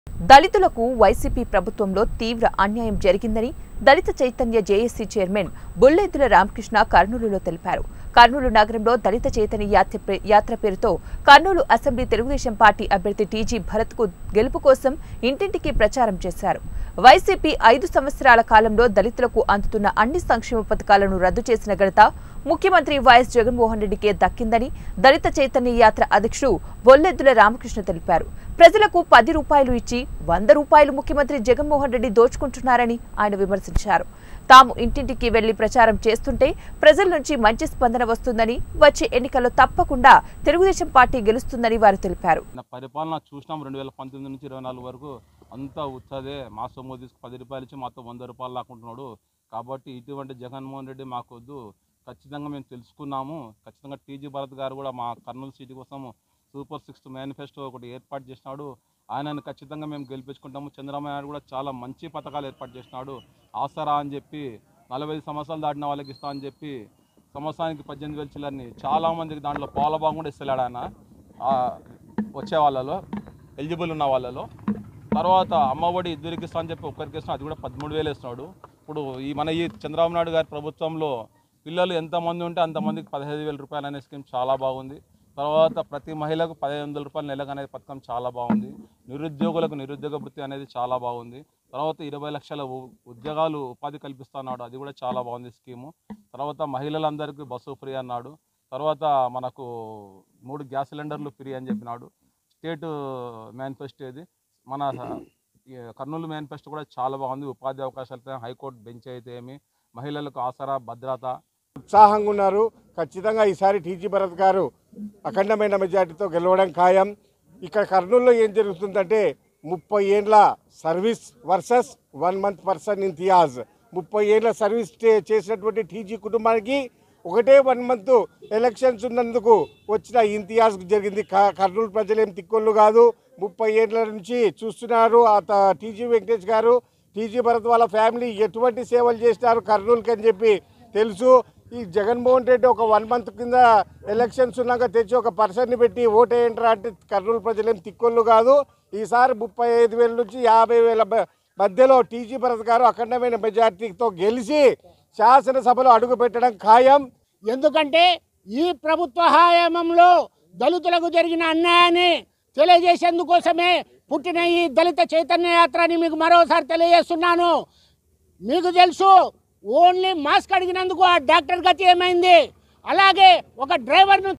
దళితులకు వైసీపీ ప్రభుత్వంలో తీవ్ర అన్యాయం జరిగిందని దళిత చైతన్య జేఏసీ చైర్మన్ బుల్లెద్దుల రామకృష్ణ కర్నూలులో తెలిపారు కర్నూలు నగరంలో దళిత చైతన్య యాత్ర పే- యాత్ర పేరుతో కర్నూలు అసెంబ్లీ తెలుగుదేశం పార్టీ అభ్యర్థి టీజీ భరత్కు గెలుపు కోసం ఇంటింటికి ప్రచారం చేశారు వైసీపీ ఐదు సంవత్సరాల కాలంలో దళితులకు అందుతున్న అన్ని సంక్షేమ పథకాలను రద్దు చేసిన ఘనత ముఖ్యమంత్రి వైఎస్ జగన్మోహన్ రెడ్డికే దక్కిందని దళిత చైతన్య యాత్ర అధ్యక్షుడు బొల్లెద్దుల రామకృష్ణ తెలిపారు ప్రజలకు పది రూపాయలు ఇచ్చి వంద రూపాయలు ముఖ్యమంత్రి జగన్మోహన్ రెడ్డి దోచుకుంటున్నారని ఆయన విమర్శించారు తాము ఇంటింటికి వెళ్లి ప్రచారం చేస్తుంటే ప్రజల నుంచి మంచి స్పందన వస్తుందని వచ్చే ఎన్నికల్లో తప్పకుండా తెలుగుదేశం పార్టీ గెలుస్తుందని వారు తెలిపారు నా పరిపాలన చూసినాం రెండు వేల పంతొమ్మిది నుంచి ఇరవై నాలుగు వరకు అంతా ఉత్తదే మా సొమ్ము తీసుకు పది రూపాయలు ఇచ్చి మాతో వంద రూపాయలు లాక్కుంటున్నాడు కాబట్టి ఇటువంటి జగన్మోహన్ రెడ్డి మాకు వద్దు ఖచ్చితంగా మేము తెలుసుకున్నాము ఖచ్చితంగా టీజీ భరత్ గారు కూడా మా కర్నూలు సిటీ కోసం సూపర్ సిక్స్త్ మేనిఫెస్టో ఒకటి ఏర్పాటు చేసినాడు ఆయనను ఖచ్చితంగా మేము గెలిపించుకుంటాము చంద్రబాబు నాయుడు కూడా చాలా మంచి పథకాలు ఏర్పాటు చేసినాడు ఆసరా అని చెప్పి నలభై ఐదు సంవత్సరాలు దాటిన వాళ్ళకి ఇస్తా అని చెప్పి సంవత్సరానికి పద్దెనిమిది వేల చిల్లరని చాలా మందికి దాంట్లో పాల భాగం కూడా ఇస్తలేడు ఆయన ఆ, వచ్చే వాళ్ళలో ఎలిజిబుల్ ఉన్న వాళ్ళలో తర్వాత అమ్మఒడి ఇద్దరికి ఇస్తా అని చెప్పి ఒక్కరికి ఇస్తున్నా అది కూడా పదమూడు వేలు ఇస్తున్నాడు ఇప్పుడు ఈ మన ఈ చంద్రబాబు నాయుడు గారి ప్రభుత్వంలో పిల్లలు ఎంతమంది ఉంటే అంతమందికి పదహైదు వేల రూపాయలు అనే స్కీమ్ చాలా బాగుంది తర్వాత ప్రతి మహిళకు పదిహేను వందల రూపాయలు నెలకు అనేది పథకం చాలా బాగుంది నిరుద్యోగులకు నిరుద్యోగ వృత్తి అనేది చాలా బాగుంది తర్వాత ఇరవై లక్షల ఉ- ఉద్యోగాలు ఉపాధి కల్పిస్తున్నాడు అది కూడా చాలా బాగుంది స్కీము తర్వాత మహిళలందరికీ బస్సు ఫ్రీ అన్నాడు తర్వాత మనకు మూడు గ్యాస్ సిలిండర్లు ఫ్రీ అని చెప్పినాడు స్టేట్ మేనిఫెస్టో ఇది మన ఈ కర్నూలు మేనిఫెస్టో కూడా చాలా బాగుంది ఉపాధి అవకాశాలతో హైకోర్టు బెంచ్ అయితే ఏమి మహిళలకు ఆసరా భద్రత ఉత్సాహంగా ఉన్నారు ఖచ్చితంగా ఈసారి టీజీ భరత్ గారు అఖండమైన మెజార్టీతో గెలవడం ఖాయం ఇక్కడ కర్నూలులో ఏం జరుగుతుందంటే ముప్పై ఏండ్ల service versus one month person Imtiaz ముప్పై ఏళ్ళ సర్వీస్ చే- చేసినటువంటి టీజీ కుటుంబానికి ఒకటే వన్ మంత్ ఎలక్షన్స్ ఉన్నందుకు వచ్చిన ఇంతియాజ్ జరిగింది క- కర్నూలు ప్రజలు ఏం తిక్కోళ్ళు కాదు ముప్పై ఏళ్ళ నుంచి చూస్తున్నారు ఆ త- టీజీ వెంకటేష్ గారు టీజీ భరత్ వాళ్ళ ఫ్యామిలీ ఎటువంటి సేవలు చేసినారు కర్నూలుకి అని చెప్పి తెలుసు ఈ జగన్మోహన్ రెడ్డి ఒక వన్ మంత్ కింద ఎలక్షన్స్ ఉన్నాక తెచ్చి ఒక పర్సన్ని పెట్టి ఓటేయంటారా అంటే కర్నూలు ప్రజలేం తిక్కోళ్ళు కాదు ఈసారి ముప్పై ఐదు వేల నుంచి యాభై వేల మ- మధ్యలో టీజీ భరత్ గారు అఖండమైన మెజార్టీతో గెలిచి శాసనసభలో అడుగు పెట్టడం ఖాయం ఎందుకంటే ఈ ప్రభుత్వ హయాంలో దళితులకు జరిగిన అన్యాయాన్ని తెలియజేసేందుకోసమే పుట్టిన ఈ దళిత చైతన్య యాత్రని మీకు మరోసారి తెలియజేస్తున్నాను మీకు తెలుసు ఓన్లీ మాస్క్ అడిగినందుకు ఆ డాక్టర్ గతి ఏమైంది అలాగే ఒక డ్రైవర్ను